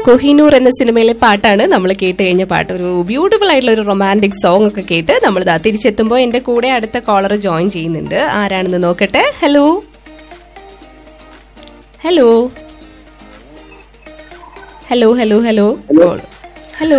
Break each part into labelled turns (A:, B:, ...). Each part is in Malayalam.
A: കൊഹിനൂർ എന്ന സിനിമയിലെ പാട്ടാണ് നമ്മൾ കേട്ട് കഴിഞ്ഞ പാട്ട് ഒരു ബ്യൂട്ടിഫുൾ ആയിട്ടുള്ള ഒരു റൊമാൻറ്റിക് സോങ് ഒക്കെ കേട്ട് നമ്മൾ ഇതാ തിരിച്ചെത്തുമ്പോൾ എന്റെ കൂടെ അടുത്ത കോളർ ജോയിൻ ചെയ്യുന്നുണ്ട് ആരാണെന്ന് നോക്കട്ടെ hello hello hello hello hello hello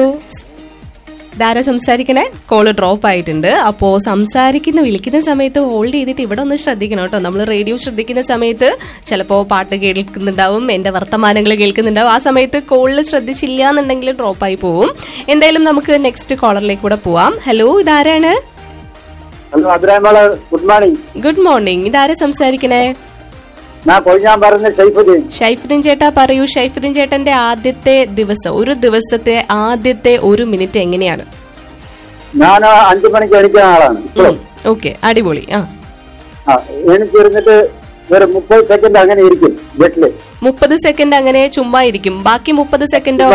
A: Dhara സംസാരിക്കണേ കോള് ഡ്രോപ്പ് ആയിട്ടുണ്ട് അപ്പോ സംസാരിക്കുന്ന വിളിക്കുന്ന സമയത്ത് ഹോൾഡ് ചെയ്തിട്ട് ഇവിടെ ഒന്ന് ശ്രദ്ധിക്കണം കേട്ടോ നമ്മൾ റേഡിയോ ശ്രദ്ധിക്കുന്ന സമയത്ത് ചിലപ്പോ പാട്ട് കേൾക്കുന്നുണ്ടാവും എന്റെ വർത്തമാനങ്ങൾ കേൾക്കുന്നുണ്ടാവും ആ സമയത്ത് കോളിൽ ശ്രദ്ധിച്ചില്ല എന്നുണ്ടെങ്കിൽ ഡ്രോപ്പ് ആയി പോവും എന്തായാലും നമുക്ക് നെക്സ്റ്റ് കോളറിലേക്ക് കൂടെ പോവാം ഹലോ ഇതാരാണ്
B: ഹലോ അബ്രാഹിമോള് ഗുഡ് മോർണിംഗ്
A: ഗുഡ് മോർണിംഗ് ഇതാരാ സംസാരിക്കണേ
B: ഞാൻ കൊഴിഞ്ഞാൻ പറഞ്ഞ ഷൈഫുദ്ദീൻ
A: ഷൈഫുദ്ദീൻ ചേട്ടാ പറയൂ ഷൈഫുദ്ദീൻ ചേട്ടന്റെ ആദ്യത്തെ ദിവസം ഒരു ദിവസത്തെ ആദ്യത്തെ ഒരു മിനിറ്റ് എങ്ങനെയാണ്
B: ഞാൻ അഞ്ചു മണിക്ക് എണിക്കുന്ന ആളാണ് ഇപ്പോഴും
A: ഓക്കെ അടിപൊളി ആ
B: ആ എണിച്ചിരുന്നിട്ട് ഒരു മുപ്പത് സെക്കൻഡ് അങ്ങനെ ഇരിക്കും ബെഡില്
A: മുപ്പത് സെക്കൻഡ് അങ്ങനെ ചുമ്മാ ഇരിക്കും ബാക്കി മുപ്പത് സെക്കൻഡോ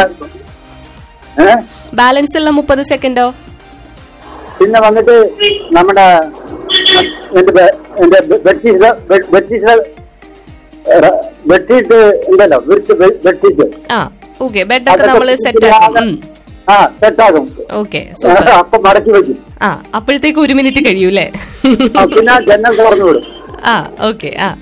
B: ഏ
A: ബാലൻസ് ഉള്ള മുപ്പത് സെക്കൻഡോ
B: പിന്നെ വന്നിട്ട് നമ്മുടെ എന്റെ ബെ- എന്റെ ബെഡ്ഷീറ്റ് ബെഡ്ഷീറ്റ് ബെഡ്ഷീറ്റ് ഉണ്ടല്ലോ വിരിച്ച് ബെഡ്ഷീറ്റ്
A: ആ ഓക്കെ ബെഡൊക്കെ നമ്മൾ സെറ്റ് ആക്കും
B: ആ സെറ്റാകും
A: ഓക്കെ സൂപ്പർ
B: അപ്പൊ മടക്കി വെക്കും
A: ആ അപ്പോഴത്തേക്ക് ഒരു മിനിറ്റ് കഴിയൂലേ
B: ആ, പിന്നെ ജനൽ തുറന്നു വിടും
A: ആ ഓക്കെ ആ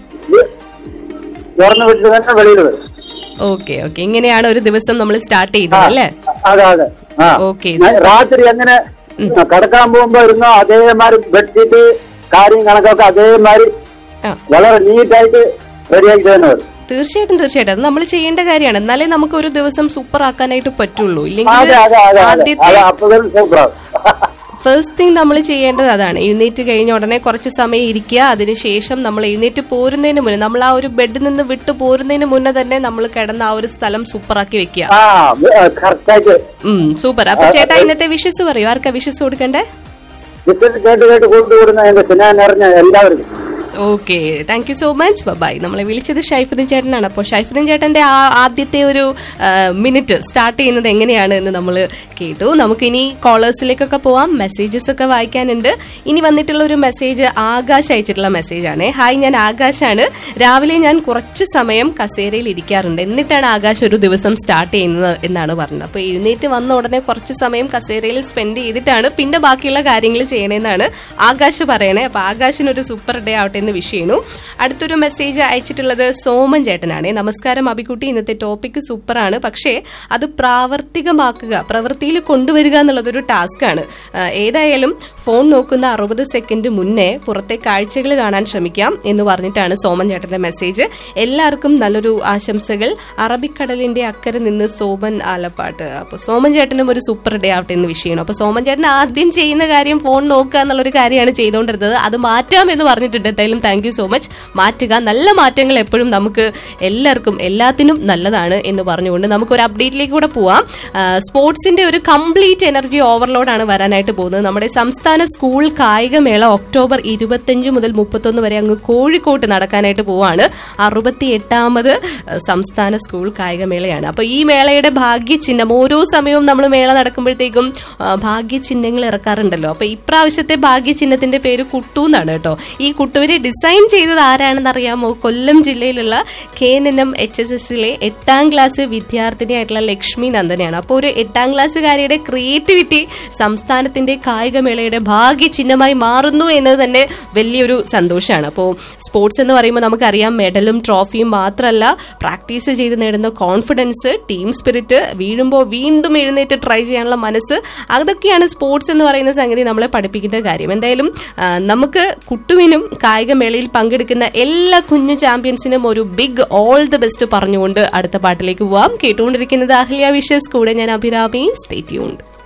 B: തുറന്നു വിട്ടിട്ട് തന്നെ വെളിയിൽ വരും
A: ഓക്കെ ഓക്കെ ഇങ്ങനെയാണ് ഒരു ദിവസം നമ്മൾ സ്റ്റാർട്ട്
B: ആ,
A: ചെയ്തത് അല്ലേ
B: അതെ അതെ ആ
A: ഓക്കേ,
B: ഞാൻ
A: സൂപ്പർ.
B: രാത്രി എങ്ങനെ കിടക്കാൻ പോകുമ്പോ ഇരുന്നോ അതേമാതിരി ബെഡ്ഷീറ്റ് കാര്യം കണക്കൊക്കെ അതേമാതിരി
A: ആ
B: വളരെ നീറ്റായിട്ട് റെഡിയാക്കി തന്നെ വരും
A: തീർച്ചയായിട്ടും തീർച്ചയായിട്ടും അത് നമ്മൾ ചെയ്യേണ്ട കാര്യമാണ് എന്നാലേ നമുക്ക് ഒരു ദിവസം സൂപ്പർ ആക്കാനായിട്ട് പറ്റുള്ളൂ
B: അതെ
A: ഇല്ലെങ്കിൽ
B: അതെ അതെ അതെ
A: ആദ്യത്തെ
B: അതെ അപ്പോഴും സൂപ്പറാവും
A: ഫസ്റ്റ് തിങ് നമ്മൾ ചെയ്യേണ്ടത് അതാണ് എഴുന്നേറ്റ് കഴിഞ്ഞ ഉടനെ കുറച്ച് സമയം ഇരിക്കുക അതിനുശേഷം നമ്മൾ എഴുന്നേറ്റ് പോരുന്നതിന് മുന്നേ നമ്മൾ ആ ഒരു ബെഡിൽ നിന്ന് വിട്ടു പോരുന്നതിന് മുന്നേ തന്നെ നമ്മൾ കിടന്ന ആ ഒരു സ്ഥലം സൂപ്പറാക്കി വെക്കുക
B: ആ കറക്റ്റായിട്ട്
A: ഉം സൂപ്പർ അപ്പൊ ചേട്ടാ ഇന്നത്തെ വിഷസ് പറയൂ ആർക്കാ വിഷസ് കൊടുക്കണ്ടേ
B: വിസിറ്റ് കേട്ട് കേട്ട് കൂട്ടുകൂടുന്ന എന്റെ സ്നേഹം നിറഞ്ഞ എല്ലാവർക്കും
A: okay thank you so much bye നമ്മളെ വിളിച്ചത് ഷൈഫുദ്ദീൻ ചേട്ടനാണ് അപ്പോൾ ഷൈഫുദ്ദീൻ ചേട്ടന്റെ ആ ആദ്യത്തെ ഒരു മിനിറ്റ് സ്റ്റാർട്ട് ചെയ്യുന്നത് എങ്ങനെയാണ് എന്ന് നമ്മൾ കേട്ടു നമുക്കിനി കോളേഴ്സിലേക്കൊക്കെ പോവാം മെസ്സേജസ് ഒക്കെ വായിക്കാനുണ്ട് ഇനി വന്നിട്ടുള്ള ഒരു മെസ്സേജ് ആകാശ് അയച്ചിട്ടുള്ള മെസ്സേജാണ് ഹായ് ഞാൻ ആകാശാണ് രാവിലെ ഞാൻ കുറച്ച് സമയം കസേരയിൽ ഇരിക്കാറുണ്ട് എന്നിട്ടാണ് ആകാശ് ഒരു ദിവസം സ്റ്റാർട്ട് ചെയ്യുന്നത് എന്നാണ് പറഞ്ഞത് അപ്പോൾ എഴുന്നേറ്റ് വന്ന ഉടനെ കുറച്ച് സമയം കസേരയിൽ സ്പെൻഡ് ചെയ്തിട്ടാണ് പിന്നെ ബാക്കിയുള്ള കാര്യങ്ങൾ ചെയ്യണമെന്നാണ് ആകാശ് പറയണേ അപ്പോൾ ആകാശിന് ഒരു സൂപ്പർ ഡേ ആവട്ടെ എന്ന് വിഷ് ചെയ്യുന്നു അടുത്തൊരു മെസ്സേജ് അയച്ചിട്ടുള്ളത് സോമൻ ചേട്ടനാണ് നമസ്കാരം അബിക്കുട്ടി ഇന്നത്തെ ടോപ്പിക് സൂപ്പറാണ് പക്ഷേ അത് പ്രാവർത്തികമാക്കുക പ്രവൃത്തിയിൽ കൊണ്ടുവരിക എന്നുള്ളതൊരു ടാസ്ക്കാണ് ഏതായാലും ഫോൺ നോക്കുന്ന അറുപത് സെക്കൻഡ് മുന്നേ പുറത്തെ കാഴ്ചകൾ കാണാൻ ശ്രമിക്കാം എന്ന് പറഞ്ഞിട്ടാണ് സോമൻ ചേട്ടന്റെ മെസ്സേജ് എല്ലാവർക്കും നല്ലൊരു ആശംസകൾ അറബിക്കടലിന്റെ അക്കരെ നിന്ന് സോമൻ ആലപ്പാട്ട് അപ്പൊ സോമൻ ചേട്ടനും ഒരു സൂപ്പർ ഡേ ആവട്ടെ എന്ന് വിഷ് ചെയ്യണം അപ്പൊ സോമൻ ചേട്ടൻ ആദ്യം ചെയ്യുന്ന കാര്യം ഫോൺ നോക്കുക എന്നുള്ളൊരു കാര്യമാണ് ചെയ്തുകൊണ്ടിരുന്നത് അത് മാറ്റാം എന്ന് പറഞ്ഞിട്ടുണ്ട് എന്തായാലും താങ്ക് യു സോ മച്ച് മാറ്റുക നല്ല മാറ്റങ്ങൾ എപ്പോഴും നമുക്ക് എല്ലാവർക്കും എല്ലാത്തിനും നല്ലതാണ് എന്ന് പറഞ്ഞുകൊണ്ട് നമുക്ക് ഒരു അപ്ഡേറ്റിലേക്ക് കൂടെ പോവാം ആ, സ്പോർട്സിന്റെ ഒരു കംപ്ലീറ്റ് എനർജി ഓവർലോഡാണ് വരാനായിട്ട് പോകുന്നത് നമ്മുടെ സംസ്ഥാന സ്കൂൾ കായികമേള ഒക്ടോബർ ഇരുപത്തിയഞ്ച് മുതൽ മുപ്പത്തൊന്ന് വരെ അങ്ങ് കോഴിക്കോട്ട് നടക്കാനായിട്ട് പോവാണ് അറുപത്തി എട്ടാമത് സംസ്ഥാന സ്കൂൾ കായികമേളയാണ് അപ്പൊ ഈ മേളയുടെ ഭാഗ്യചിഹ്നം ഓരോ സമയവും നമ്മൾ മേള നടക്കുമ്പോഴത്തേക്കും ആ, ഭാഗ്യചിഹ്നങ്ങൾ ഇറക്കാറുണ്ടല്ലോ അപ്പൊ ഇപ്രാവശ്യത്തെ ഭാഗ്യചിഹ്നത്തിന്റെ പേര് കുട്ടു എന്നാണ് കേട്ടോ ഈ കുട്ടുവിനെ ഡിസൈൻ ചെയ്തത് ആരാണെന്ന് അറിയാമോ കൊല്ലം ജില്ലയിലുള്ള K N M H S എസിലെ എട്ടാം ക്ലാസ് വിദ്യാർത്ഥിനിയായിട്ടുള്ള ലക്ഷ്മി നന്ദനയാണ് അപ്പോൾ ഒരു എട്ടാം ക്ലാസ്സുകാരിയുടെ ക്രിയേറ്റിവിറ്റി സംസ്ഥാനത്തിന്റെ കായികമേളയുടെ ഭാഗ്യചിഹ്നമായി മാറുന്നു എന്നത് തന്നെ വലിയൊരു സന്തോഷമാണ് അപ്പോൾ സ്പോർട്സ് എന്ന് പറയുമ്പോൾ നമുക്കറിയാം മെഡലും ട്രോഫിയും മാത്രമല്ല പ്രാക്ടീസ് ചെയ്ത് നേടുന്ന കോൺഫിഡൻസ് ടീം സ്പിരിറ്റ് വീഴുമ്പോൾ വീണ്ടും എഴുന്നേറ്റ് ട്രൈ ചെയ്യാനുള്ള മനസ്സ് അതൊക്കെയാണ് സ്പോർട്സ് എന്ന് പറയുന്ന സംഗതി നമ്മളെ പഠിപ്പിക്കുന്ന കാര്യം എന്തായാലും ആ, നമുക്ക് കുട്ടുവിനും കായികമേളയിൽ പങ്കെടുക്കുന്ന എല്ലാ കുഞ്ഞു ചാമ്പ്യൻസിനും ഒരു ബിഗ് ഓൾ ദി ബെസ്റ്റ് പറഞ്ഞുകൊണ്ട് അടുത്ത പാട്ടിലേക്ക് പോവാം കേട്ടുകൊണ്ടിരിക്കുന്നത് അഹ്ലിയ വിഷസ് കൂടെ ഞാൻ അഭിരാമി സ്റ്റേ ട്യൂൺഡ്